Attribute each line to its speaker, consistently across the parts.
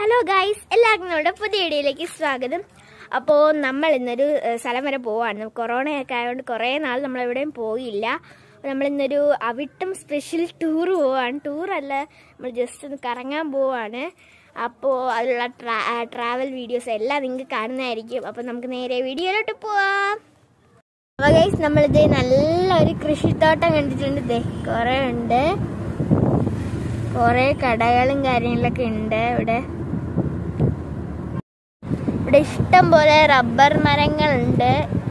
Speaker 1: Hello guys എല്ലാവർക്കും നമ്മുടെ പുതിയ വീഡിയോയിലേക്ക് സ്വാഗതം അപ്പോൾ നമ്മൾ ഇന്നൊരു ഏഹ്, സ്ഥലം വരെ പോവാണ് കൊറോണയൊക്കെ ആയതുകൊണ്ട് കുറേ നാൾ നമ്മൾ എവിടെയും പോയില്ല നമ്മൾ ഇന്നൊരു അവിട്ടം സ്പെഷ്യൽ ടൂർ പോവാണ് ടൂറല്ല നമ്മൾ ജസ്റ്റ് ഒന്ന് കറങ്ങാൻ പോവാണ് അപ്പോൾ അതിലുള്ള ട്രാ ട്രാവൽ വീഡിയോസ് എല്ലാം നിങ്ങൾക്ക് കാണുന്നതായിരിക്കും അപ്പോൾ നമുക്ക് നേരെ വീഡിയോയിലോട്ട് പോവാം അപ്പോൾ ഗൈസ് നമ്മളിത് നല്ലൊരു കൃഷിത്തോട്ടം കണ്ടിട്ടുണ്ട് ദേ കുറേ ഉണ്ട് കുറേ കടകളും കാര്യങ്ങളൊക്കെ ഉണ്ട് ഇവിടെ ഇവിടെ ഇഷ്ടം പോലെ റബ്ബർ മരങ്ങളുണ്ട്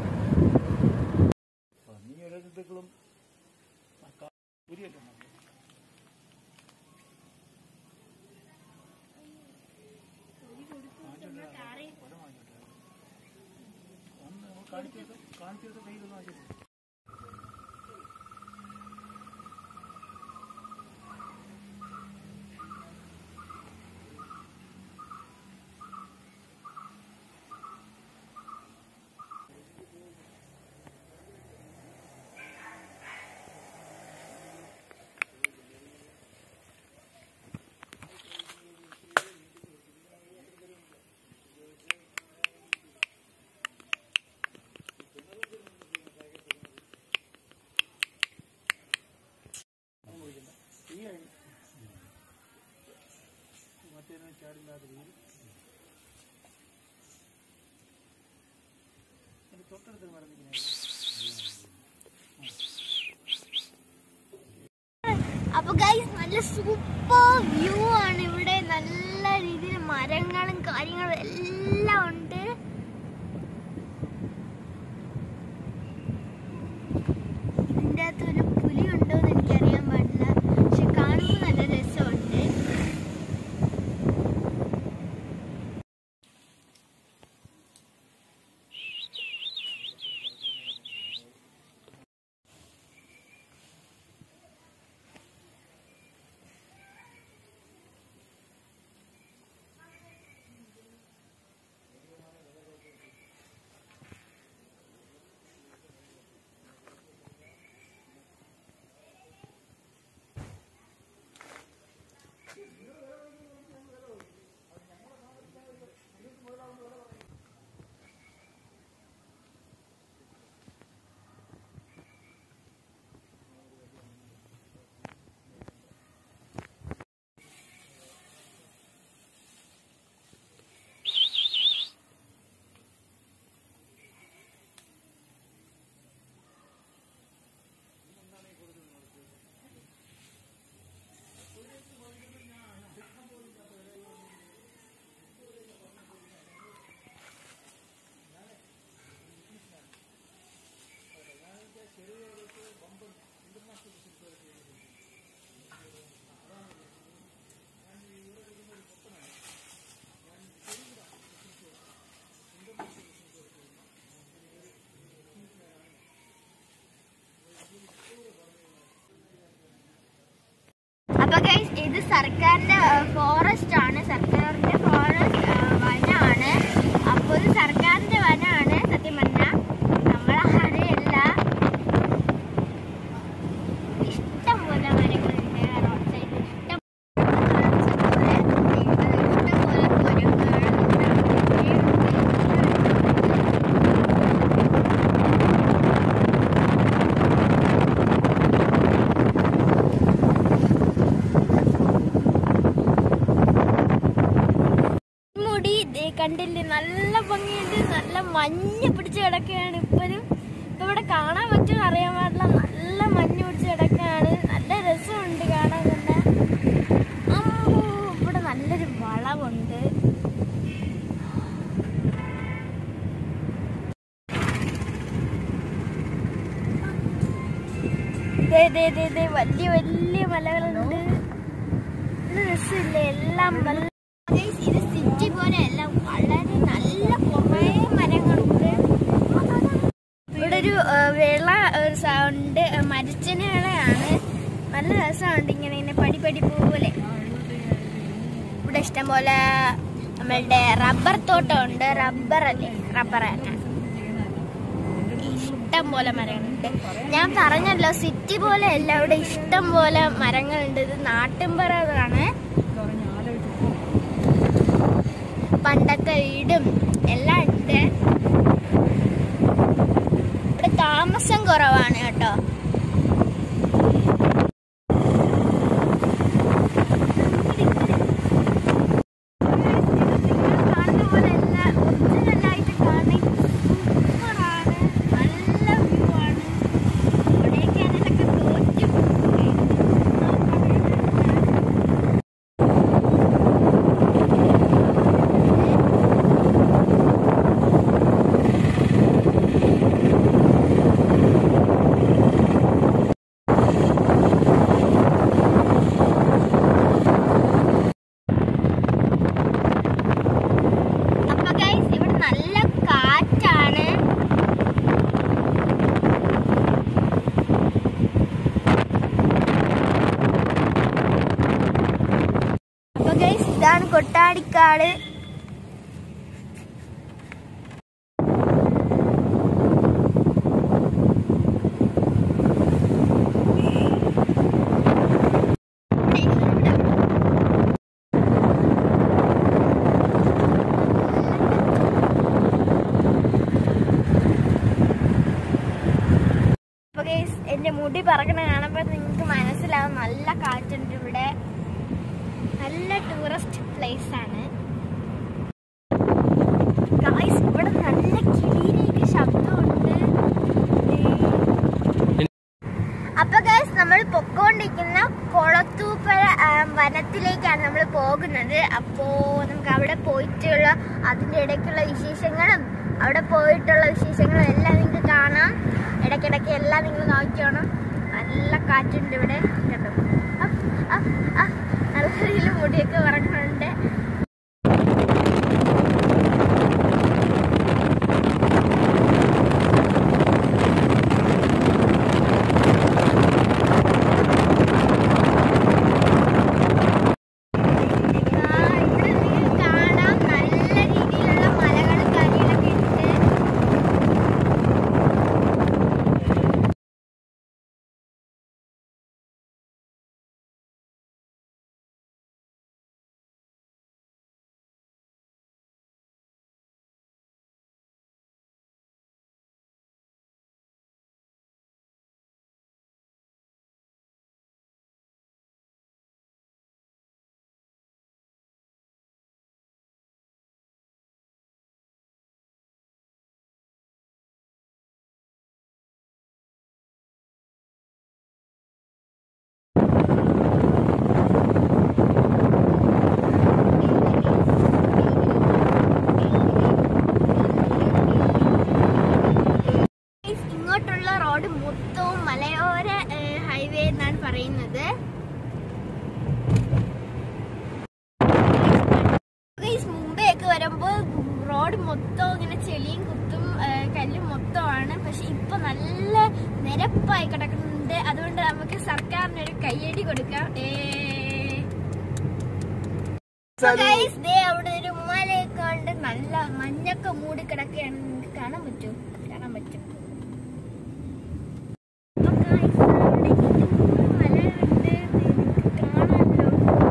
Speaker 1: അപ്പൊ ഗൈസ് നല്ല സൂപ്പർ വ്യൂ ആണ് ഇവിടെ നല്ല രീതിയിൽ മരങ്ങളും കാര്യങ്ങളും എല്ലാം ഉണ്ട് ഇതിന്റെ അകത്ത് ഒരു പുലി ഉണ്ടോ എന്ന് എനിക്കറിയാൻ പാടില്ല പക്ഷെ കാണുമ്പോൾ നല്ല രസമുണ്ട് അപ്പൊ ഗൈസ് ഇത് സർക്കാരിന്റെ ഫോറസ്റ്റ് ആണ് സർക്കാരിന്റെ ഫോറസ്റ്റ് വനമാണ് അപ്പൊ ഇത് സർക്കാരിന്റെ വനമാണ് സത്യം പറഞ്ഞാൽ നമ്മളെ ആരെയല്ല ഇഷ്ടം പോലെ മരങ്ങളുണ്ട് റോഡ് സൈഡിൽ ഇഷ്ടം പോലെ ഇഷ്ടം പോലെ മുടി ദേ കണ്ടില്ലേ നല്ല ഭംഗിയുണ്ട് നല്ല മഞ്ഞ് പിടിച്ച് കിടക്കുകയാണ് ഇപ്പോഴും ഇപ്പൊ ഇവിടെ കാണാൻ പറ്റും അറിയാൻ പാടില്ല നല്ല മഞ്ഞ് പിടിച്ച് കിടക്കുകയാണ് നല്ല രസമുണ്ട് കാണാൻ തന്നെ അമ്മോ, ഇവിടെ നല്ലൊരു വളവുണ്ട് ദേ, ദേ, ദേ, ദേ, വലിയ വലിയ മലകളുണ്ട് നല്ല രസമില്ലേ എല്ലാം നല്ല Guys, ഇത് സിറ്റി പോലെയല്ല വളരെ നല്ല കുറേ മരങ്ങളുണ്ട് ഇവിടെ ഒരു ആ, വെള്ള ഒരു സൗണ്ട് മരിച്ചനകളാണ് നല്ല രസമുണ്ട് ഇങ്ങനെ ഇങ്ങനെ പടി പടി പോലെ ഇവിടെ ഇഷ്ടം പോലെ നമ്മളുടെ റബ്ബർ തോട്ടമുണ്ട് റബ്ബർ അല്ലേ റബ്ബർ തന്നെ ഇഷ്ടം പോലെ മരങ്ങളുണ്ട് ഞാൻ പറഞ്ഞല്ലോ സിറ്റി പോലെ അല്ല ഇവിടെ ഇഷ്ടം പോലെ മരങ്ങളുണ്ട് ഇത് നാട്ടിൻപുറമാണ് കള്ളാടിക്കാട് അപ്പൊ guys, എന്റെ മുടി പറക്കണ കാണുമ്പോ നിങ്ങൾക്ക് മനസ്സിലാവും നല്ല കാറ്റുണ്ട് ഇവിടെ നല്ല ടൂറിസ്റ്റ് പ്ലേസ് ആണ് Guys, ഇവിടെ നല്ല കിളിയിലേക്ക് ശബ്ദമുണ്ട് അപ്പൊ ഗൈസ് നമ്മൾ പൊക്കോണ്ടിരിക്കുന്ന കൊളത്തൂപ്പര ആ, വനത്തിലേക്കാണ് നമ്മൾ പോകുന്നത് അപ്പോ നമുക്ക് അവിടെ പോയിട്ടുള്ള അതിന്റെ ഇടയ്ക്കുള്ള വിശേഷങ്ങളും അവിടെ പോയിട്ടുള്ള വിശേഷങ്ങളും എല്ലാം നിങ്ങൾക്ക് കാണാം ഇടയ്ക്കിടയ്ക്ക് എല്ലാം നിങ്ങൾ നോക്കിയോണം നല്ല കാറ്റുണ്ട് ഇവിടെ കേട്ടോ അപ്പ്, അപ്പ്, അപ്പ്. നല്ല രീതിയിൽ മുടിയൊക്കെ പറക്കുന്നുണ്ട് ആ, ഇവിടെ നിങ്ങൾക്ക് കാണാം നല്ല രീതിയിലുള്ള മലകളും കാര്യങ്ങളൊക്കെ ഉണ്ട് Guys, ഇങ്ങോട്ടുള്ള റോഡ് മൊത്തവും മലയോര ഹൈവേ എന്നാണ് പറയുന്നത് Guys, മുംബൈ ഒക്കെ വരുമ്പോൾ റോഡ് മൊത്തം ഇങ്ങനെ ചെളിയും കുത്തും ഏ, കല്ലും മൊത്തമാണ് പക്ഷെ ഇപ്പൊ നല്ല നിരപ്പായി കിടക്കുന്നുണ്ട് അതുകൊണ്ട് നമുക്ക് സർക്കാരിന് ഒരു കയ്യടി കൊടുക്കാം ഏ. So guys, ദേ അവിടെ ഒരു മലയൊക്കെ ഉണ്ട് നല്ല മഞ്ഞൊക്കെ മൂടി കിടക്കുകയാണ് നിങ്ങൾക്ക് കാണാൻ പറ്റും കാണാൻ പറ്റും അപ്പൊ guys, അവിടെ ഇതുപോലെ മലയുണ്ട്. ദേ നിങ്ങൾക്ക് കാണാമല്ലോ.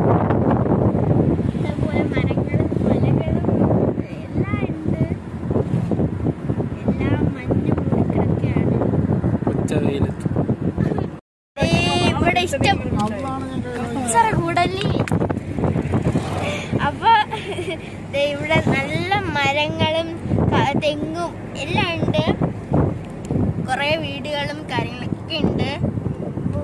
Speaker 1: ഇതേപോലെ മരങ്ങളും മലകളും എല്ലാം ഉണ്ട് എല്ലാം മഞ്ഞ് മൂടി കിടക്കുകയാണ്
Speaker 2: ഉച്ചവെയിലത്ത്
Speaker 1: ദേ ഇവിടെ ഇഷ്ടം ഇച്ചറ കൂടലി അപ്പൊ ദേ ഇവിടെ നല്ല മരങ്ങളും ക- തെങ്ങും എല്ലാം ഉണ്ട് കുറെ വീടുകളും കാര്യങ്ങളൊക്കെ ഉണ്ട് ഓ.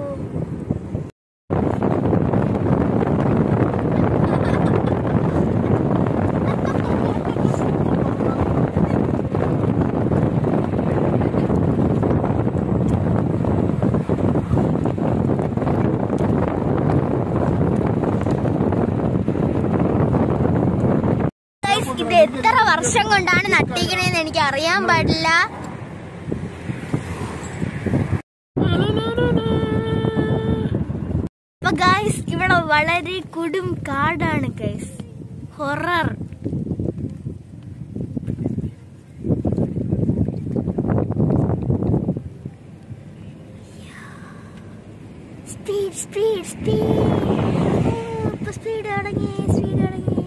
Speaker 1: Guys, ഇത് എത്ര വർഷം കൊണ്ടാണ് നട്ടിക്കണേന്ന് എനിക്ക് അറിയാൻ പാടില്ല അപ്പൊ ഗൈസ് ഇവിടെ വളരെ കൊടും കാടാണ് guys horror speed speed speed ഇപ്പൊ സ്പീഡ് അടങ്ങി സ്പീഡ് അടങ്ങി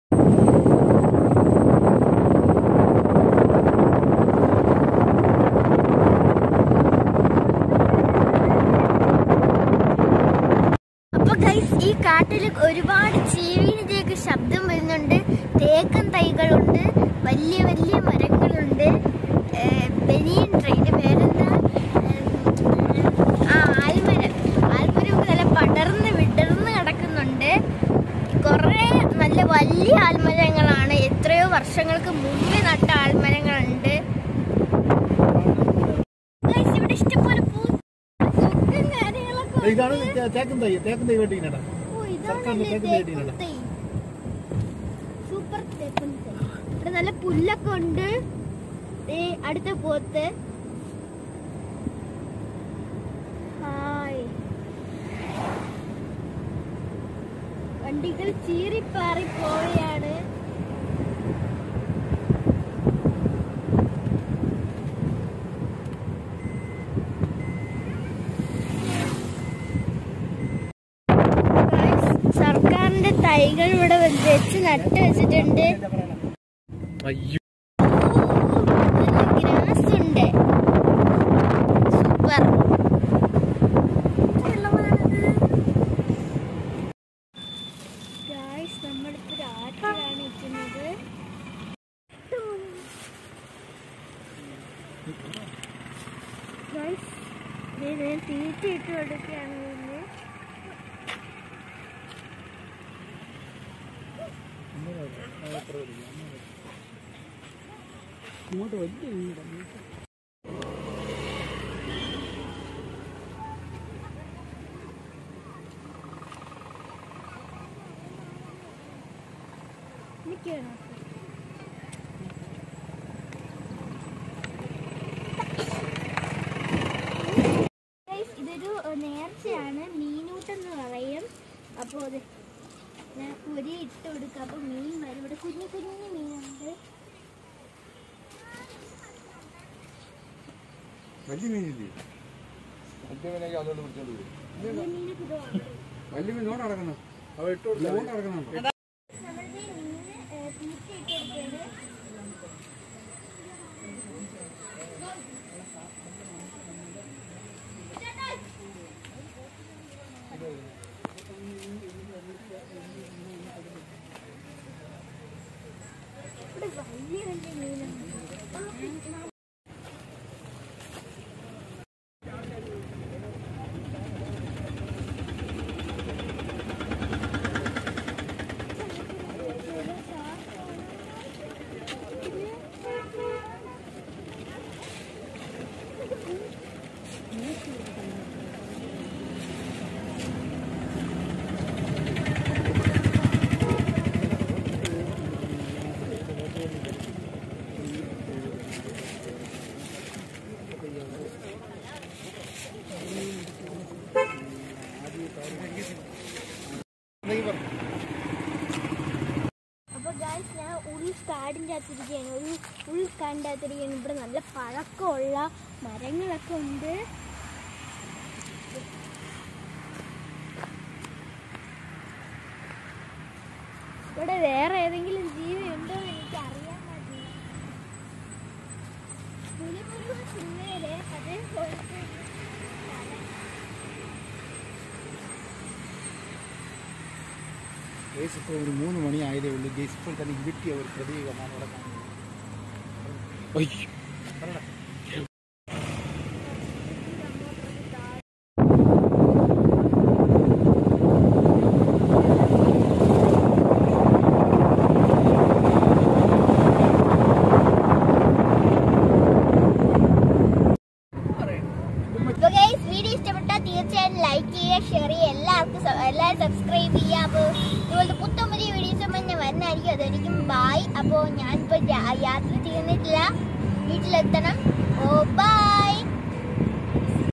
Speaker 1: അപ്പൊ ഗൈസ് ഈ കാട്ടിൽ ഒരുപാട് ചീവീനിന്റെയൊക്കെ ശബ്ദം വരുന്നുണ്ട് തേക്കൻ തൈകളുണ്ട് വലിയ വലിയ മരങ്ങളുണ്ട് ഏർ ബനിയൻ ട്രെയിന്റെ പേരെന്താ ഏർ, ആ ആൽമരം ആൽമരം നല്ല പടർന്ന് വിടർന്ന് കിടക്കുന്നുണ്ട് കുറെ നല്ല വലിയ ആൽമരങ്ങളാണ് എത്രയോ വർഷങ്ങൾക്ക് മുമ്പേ നട്ട ആൽമരങ്ങളുണ്ട് Guys, ഇവിടെ ഇഷ്ടംപോലെ പൂ പൂക്കും കാര്യങ്ങളൊക്കെ
Speaker 3: ഇതാണ്
Speaker 1: ഉണ്ട്.
Speaker 3: തേ- തേക്കും തൈ തേക്കും തൈ വെട്ടിനടാ
Speaker 1: ഓ, ഇതാണല്ലേ
Speaker 3: സർക്കാരിന്റെ തേക്ക്
Speaker 1: തേക്കും
Speaker 3: തൈ
Speaker 1: തൈ. സൂപ്പർ തേക്കും തൈ. ഇവിടെ നല്ല പുല്ലൊക്കെ ഉണ്ട് ദേ അടുത്ത പോത്ത് ഹായ് കണ്ടോ വണ്ടികൾ ചീറിപ്പാറി പോവുകയാണ് Guys, സർക്കാരിന്റെ തൈകൾ ഇവിടെ വെച്ച് നട്ട് വെച്ചിട്ടുണ്ട്
Speaker 2: അയ്യോ
Speaker 1: ഗ്രാസ് ഉണ്ട് സൂപ്പർ ഗായ്സ് നമ്മളിപ്പോ രാത്രിയാണ് നിൽക്കുന്നത് ഗായ്സ് ഞാൻ തീറ്റ ഇട്ട് കൊടുക്കുകയാണ് ഇതിന്.
Speaker 2: ഇങ്ങോട്ട് വലിയ വീടാണ്
Speaker 1: നിൽക്കുകയാണോ Guys, ഇതൊരു ഏഹ്, നേർച്ചയാണ് മീനൂട്ടെന്ന് പറയും അപ്പോൾ അത് ഞാൻ പൊരി ഇട്ട് കൊടുക്കാം അപ്പോൾ മീൻ വരും ഇവിടെ കുഞ്ഞു കുഞ്ഞു മീനുണ്ട്
Speaker 3: വലിയ മീനില്ലേ വലിയ മീനൊക്കെ അതോട് പിടിച്ചോണ്ട് വരും
Speaker 1: വലിയ മീനൊക്കെ ഇതോ.
Speaker 3: വലിയ മീൻ നോട്ട് അടക്കണം അവ ഇട്ട് നോട്ട് അടക്കുന്നുണ്ട്
Speaker 1: നമ്മളുടെ ഈ മീന് ഏഹ്, തീറ്റ ഇട്ട് കൊടുക്കുകയാണ് ഇവിടെ വലിയ വലിയ മീനുണ്ട് അപ്പൊ ഗായ്സ് ഞാൻ ഉൾക്കാടിൻ്റെ അകത്തിരിക്കുകയാണ് ഒരു ഉൾക്കാടിൻ്റെ അകത്തിരിക്കുകയാണ് ഇവിടെ നല്ല പഴക്കമുള്ള മരങ്ങളൊക്കെ ഉണ്ട് ഇവിടെ വേറെ ഏതെങ്കിലും ജീവി ഉണ്ടോ എന്ന് എനിക്ക് അറിയാൻ പറ്റില്ല പുലിമുരുക സിനിമയിലെ അതേപോലത്തെ ഒരു സ്ഥലം.
Speaker 3: ഗേസ് ഇപ്പോൾ ഒരു മൂന്ന് മണി ആയതേ ഉള്ളൂ ഗേസ് ഇപ്പോൾ തന്നെ കിട്ടിയ ഒരു പ്രതീകമാണ് ഇവിടെ കാണുന്നത്
Speaker 2: അയ്യോ
Speaker 1: അപ്പൊ ഗൈസ് വീഡിയോ ഇഷ്ടപ്പെട്ടാൽ തീർച്ചയായും ലൈക്ക് ചെയ്യുക ഷെയർ ചെയ്യുക എല്ലാവർക്കും സ- എല്ലാവരും സബ്സ്ക്രൈബ് ചെയ്യുക അപ്പോൾ ഇതുപോലത്തെ പുത്തൻ പുതിയ വീഡിയോസ് ഞാൻ വരുന്നതായിരിക്കും അതായിരിക്കും ബായ് അപ്പോൾ ഞാനിപ്പോൾ യാത്ര ചെയ്യുന്നിട്ടില്ല വീട്ടിലെത്തണം ഓ ബായ്